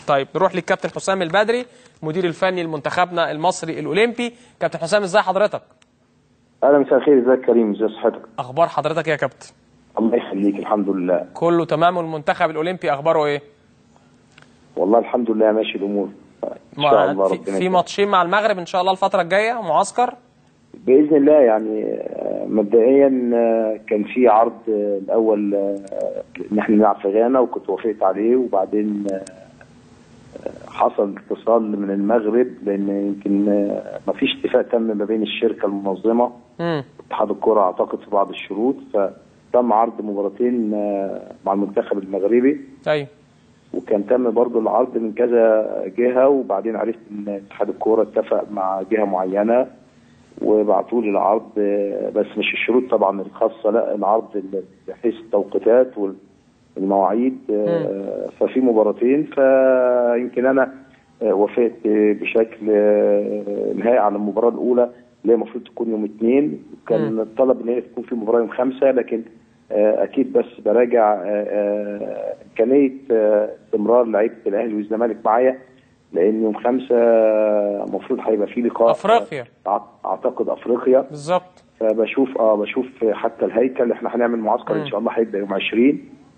طيب نروح للكابتن حسام البدري مدير الفني لمنتخبنا المصري الاولمبي كابتن حسام ازاي حضرتك اهلا مساء الخير ازيك يا كريم ازي صحتك اخبار حضرتك يا كابتن الله يخليك الحمد لله كله تمام والمنتخب الاولمبي اخباره ايه والله الحمد لله ماشي الامور ان ما- شاء الله في, ربنا في يكرمك. ماتشين مع المغرب ان شاء الله الفتره الجايه معسكر باذن الله يعني آه، مبدئيا آه، كان في عرض آه، الاول آه، ان احنا نلعب في غانا وكنت وافقت عليه وبعدين آه، آه، حصل اتصال من المغرب لان يمكن آه، ما فيش اتفاق تم ما بين الشركه المنظمه امم اتحاد الكره اعتقد في بعض الشروط فتم عرض مباراتين آه، مع المنتخب المغربي ايوه وكان تم برضو العرض من كذا جهه وبعدين عرفت ان اتحاد الكوره اتفق مع جهه معينه وبعتوا لي العرض آه، بس مش الشروط طبعا الخاصه لا العرض ال- بحيث التوقيتات والمواعيد آه، ففي مباراتين فيمكن انا آه، وافقت آه، بشكل آه، نهائي على المباراه الاولى اللي هي المفروض تكون يوم اثنين كان الطلب ان هي تكون في مباراه يوم خمسه لكن آه، اكيد بس براجع آه، آه، امكانيه آه، استمرار لعيبه الاهلي والزمالك معايا لان يوم خمسه المفروض هيبقى في لقاء افريقيا أع- اعتقد افريقيا بالظبط فبشوف اه بشوف حتى الهيكل احنا هنعمل معسكر ان شاء الله هيبدا يوم 20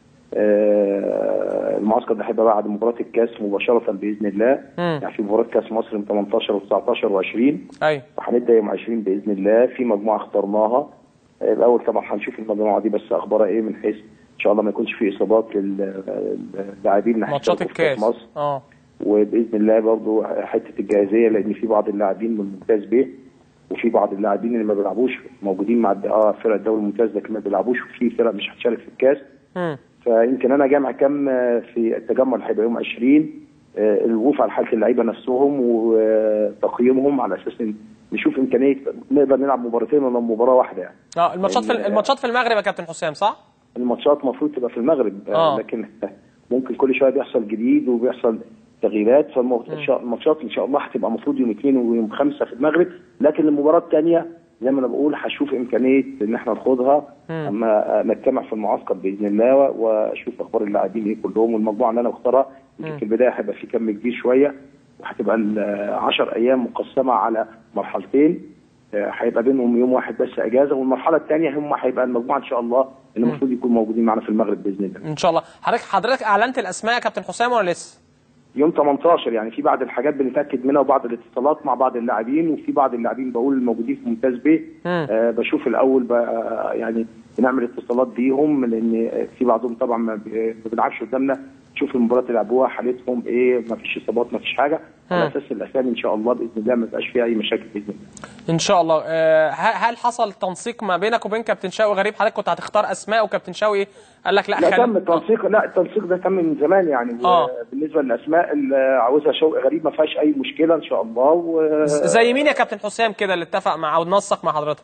آه المعسكر ده هيبقى بعد مباراه الكاس مباشره باذن الله مم. يعني في مباراه كاس مصر من 18 و19 و20 ايوه وهنبدا يوم 20 باذن الله في مجموعه اخترناها آه، الاول طبعا هنشوف المجموعه دي بس اخبارها ايه من حيث ان شاء الله ما يكونش في اصابات للاعبين اللي ماتشات هيشاركوا في كأس الكاس مصر اه وباذن الله برضو حته الجاهزيه لان في بعض اللاعبين من الممتاز ب وفي بعض اللاعبين اللي ما بيلعبوش موجودين مع الد- اه فرق الدوري الممتاز لكن ما بيلعبوش وفي فرق مش هتشارك في الكاس امم فيمكن انا جامع كم آه، في التجمع اللي هيبقى يوم 20 آه، الوقوف على حاله اللعيبه نفسهم وتقييمهم على اساس إن نشوف امكانيه نقدر نلعب مباراتين ولا مباراه واحده يعني اه الماتشات في لأن- الماتشات في المغرب يا كابتن حسام صح؟ الماتشات المفروض تبقى في المغرب آه. آه. لكن ممكن كل شويه بيحصل جديد وبيحصل تغييرات فالماتشات ان شاء الله هتبقى المفروض يوم اثنين ويوم خمسه في المغرب لكن المباراه الثانيه زي ما انا بقول هشوف امكانيه ان احنا ناخدها مم. اما نجتمع في المعسكر باذن الله واشوف اخبار اللاعبين ايه كلهم والمجموعه اللي انا مختارها يمكن في البدايه هيبقى في كم كبير شويه وهتبقى ال 10 ايام مقسمه على مرحلتين آه، هيبقى بينهم يوم واحد بس اجازه والمرحله الثانيه هم هيبقى المجموعه ان شاء الله اللي المفروض يكونوا موجودين معانا في المغرب باذن الله. ان شاء الله حضرتك حضرتك اعلنت الاسماء يا كابتن حسام ولا لسه؟ يوم 18 يعني في بعض الحاجات بنتاكد منها وبعض الاتصالات مع بعض اللاعبين وفي بعض اللاعبين بقول الموجودين في ممتاز ب مم. آه بشوف الاول بقى يعني بنعمل اتصالات بيهم لان في بعضهم طبعا ما بي- ما بيلعبش قدامنا نشوف المباريات اللي لعبوها حالتهم ايه ما فيش اصابات ما فيش حاجه على مم. اساس الاسامي ان شاء الله باذن الله ما يبقاش فيها اي مشاكل باذن الله. ان شاء الله آه، هل هل حصل تنسيق ما بينك وبين كابتن شوقي غريب حضرتك كنت هتختار اسماء وكابتن شوقي قال لك لا, لا خلي- تم التنسيق لا التنسيق ده تم من زمان يعني آه. بالنسبه للاسماء اللي عاوزها شوقي غريب ما فيهاش اي مشكله ان شاء الله و... زي مين يا كابتن حسام كده اللي اتفق مع او نسق مع حضرتك؟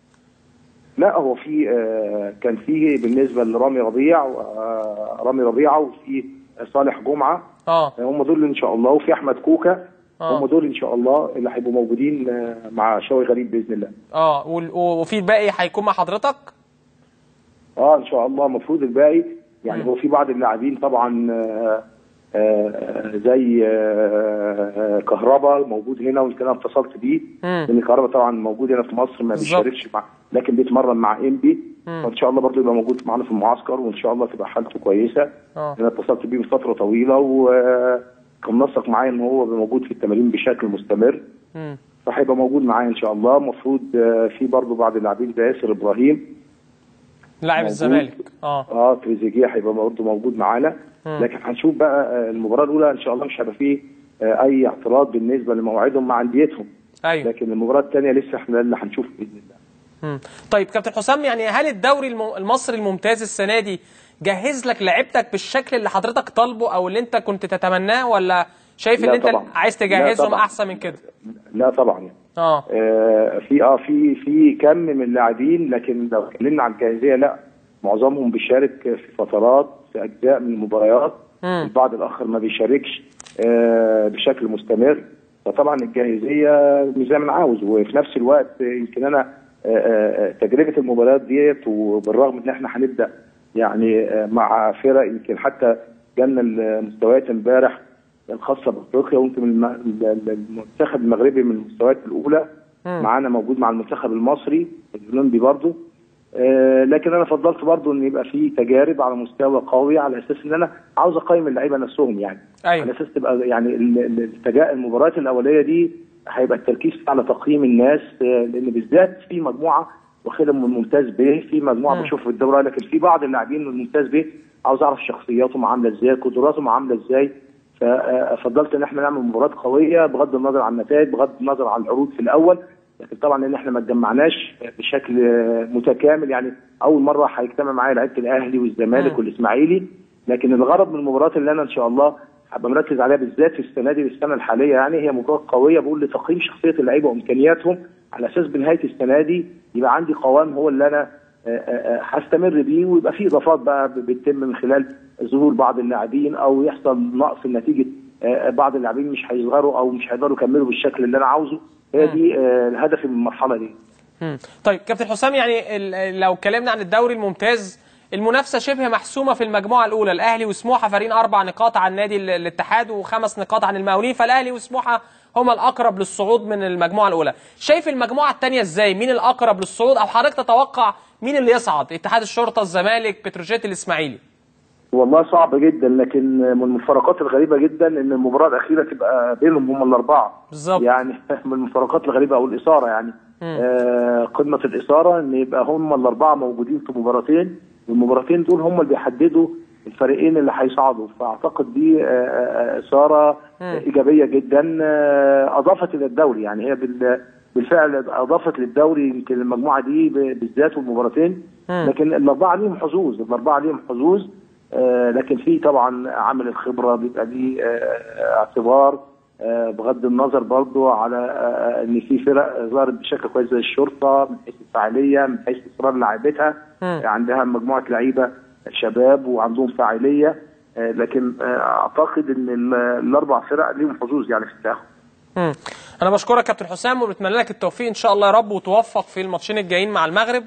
لا هو في آه، كان في بالنسبه لرامي ربيع آه، رامي ربيعه وفي صالح جمعه اه هم دول ان شاء الله وفي احمد كوكا آه. هم دول ان شاء الله اللي هيبقوا موجودين آه، مع شوقي غريب باذن الله اه وال- وفي الباقي هيكون مع حضرتك؟ اه ان شاء الله المفروض الباقي يعني هو في بعض اللاعبين طبعا آه، آه، زي آه، آه، كهربا موجود هنا ويمكن انا اتصلت بيه مم. لان كهربا طبعا موجود هنا في مصر ما بالظبط. بيشاركش مع لكن بيتمرن مع انبي مم. فان شاء الله برضه يبقى موجود معانا في المعسكر وان شاء الله تبقى حالته كويسه اه انا اتصلت بيه من فتره طويله وكان منسق معايا ان هو يبقى موجود في التمارين بشكل مستمر مم. فهيبقى موجود معايا ان شاء الله المفروض آه، في برضه بعض اللاعبين زي ياسر ابراهيم لاعب موجود. الزمالك اه اه تريزيجيه هيبقى برضه موجود معانا مم. لكن هنشوف بقى آه، المباراه الاولى ان شاء الله مش هيبقى فيه آه، اي اعتراض بالنسبه لموعدهم مع انديتهم ايوه لكن المباراه الثانيه لسه احنا اللي هنشوف باذن الله مم. طيب كابتن حسام يعني هل الدوري الم- المصري الممتاز السنه دي جهز لك لعيبتك بالشكل اللي حضرتك طالبه او اللي انت كنت تتمناه ولا شايف ان لا انت طبعاً. عايز لا تجهزهم طبعاً. احسن من كده؟ لا طبعا يعني. اه آه، في اه في في كم من اللاعبين لكن لو اتكلمنا عن الجاهزيه لا معظمهم بيشارك في فترات في اجزاء من المباريات مم. البعض الاخر ما بيشاركش آه، بشكل مستمر فطبعا الجاهزيه مش زي ما انا عاوز وفي نفس الوقت يمكن انا آه، آه، تجربه المباريات ديت وبالرغم ان احنا هنبدا يعني آه، مع فرق يمكن حتى جالنا المستويات امبارح الخاصه بافريقيا ويمكن الم- ال- المنتخب المغربي من المستويات الاولى معانا موجود مع المنتخب المصري الاولمبي برضه آه، لكن انا فضلت برضه ان يبقى في تجارب على مستوى قوي على اساس ان انا عاوز اقيم اللعيبه نفسهم يعني أيوة. على اساس تبقى يعني ال- ال- التجا- المباريات الاوليه دي هيبقى التركيز فيها على تقييم الناس آه، لان بالذات في مجموعه واخدها من الممتاز ب في مجموعه بشوف في الدوره لكن في بعض اللاعبين من الممتاز ب عاوز اعرف شخصياتهم عامله ازاي قدراتهم عامله ازاي ففضلت ان احنا نعمل مباراه قويه بغض النظر عن النتائج بغض النظر عن العروض في الاول لكن طبعا ان احنا ما اتجمعناش بشكل آه، متكامل يعني اول مره هيجتمع معايا لعيبه الاهلي والزمالك والاسماعيلي لكن الغرض من المباريات اللي انا ان شاء الله هبقى مركز عليها بالذات في السنه دي السنه الحاليه يعني هي مباراه قويه بقول لتقييم شخصيه اللعيبه وامكانياتهم على اساس بنهايه السنه دي يبقى عندي قوام هو اللي انا آه، آه، آه، هستمر بيه ويبقى في اضافات بقى بتتم من خلال ظهور بعض اللاعبين او يحصل نقص نتيجه آه، آه، بعض اللاعبين مش هيظهروا او مش هيقدروا يكملوا بالشكل اللي انا عاوزه هي دي آه، هدفي من المرحله دي مم. طيب كابتن حسام يعني ال- لو اتكلمنا عن الدوري الممتاز المنافسه شبه محسومه في المجموعه الاولى الاهلي وسموحه فارقين اربع نقاط عن نادي ال- الاتحاد وخمس نقاط عن المقاولين فالاهلي وسموحه هما الاقرب للصعود من المجموعه الاولى شايف المجموعه الثانيه ازاي مين الاقرب للصعود او حضرتك تتوقع مين اللي يصعد اتحاد الشرطه الزمالك بتروجيت الاسماعيلي والله صعب جدا لكن من المفارقات الغريبه جدا ان المباراه الاخيره تبقى بينهم هم الاربعه بالظبط. يعني من المفارقات الغريبه او الاثاره يعني آه قمه الاثاره ان يبقى هم الاربعه موجودين في مباراتين والمباراتين دول هم اللي بيحددوا الفريقين اللي هيصعدوا فاعتقد دي آه، آه، اثاره ايجابيه جدا آه، اضافت الى الدوري يعني هي بال بالفعل اضافت للدوري يمكن المجموعه دي ب- بالذات والمباراتين لكن الاربعه ليهم حظوظ الاربعه ليهم حظوظ آه، لكن في طبعا عامل الخبره بيبقى ليه آه، اعتبار آه، بغض النظر برضو على آه، ان في فرق ظهرت بشكل كويس زي الشرطه من حيث الفاعليه من حيث اصرار لاعيبتها عندها مجموعه لعيبه شباب وعندهم فاعليه آه، لكن آه، اعتقد ان ال- الاربع فرق ليهم حظوظ يعني في التاهل مم. انا بشكرك كابتن حسام وبتمنى لك التوفيق ان شاء الله يا رب وتوفق في الماتشين الجايين مع المغرب